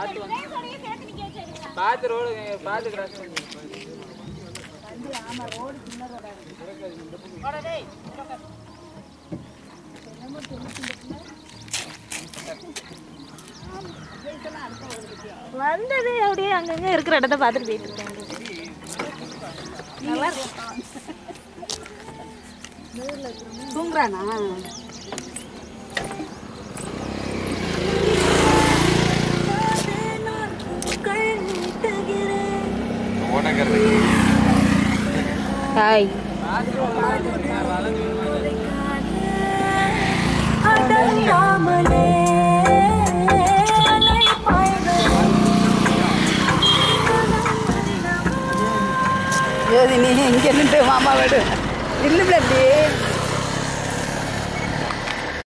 பார்த்து வந்து பார்த்து ரோடு பார்த்து கிராஸ் பண்ணி வந்தது அப்படியே அங்கங்க இருக்கிற இடத்த பார்த்துட்டு போயிட்டு இருக்காங்க நல்லா இருக்கு தூங்குறானா ஹாய் ஜோதி நீ இங்கே நின்று மாமா விடு இல்லை அப்படி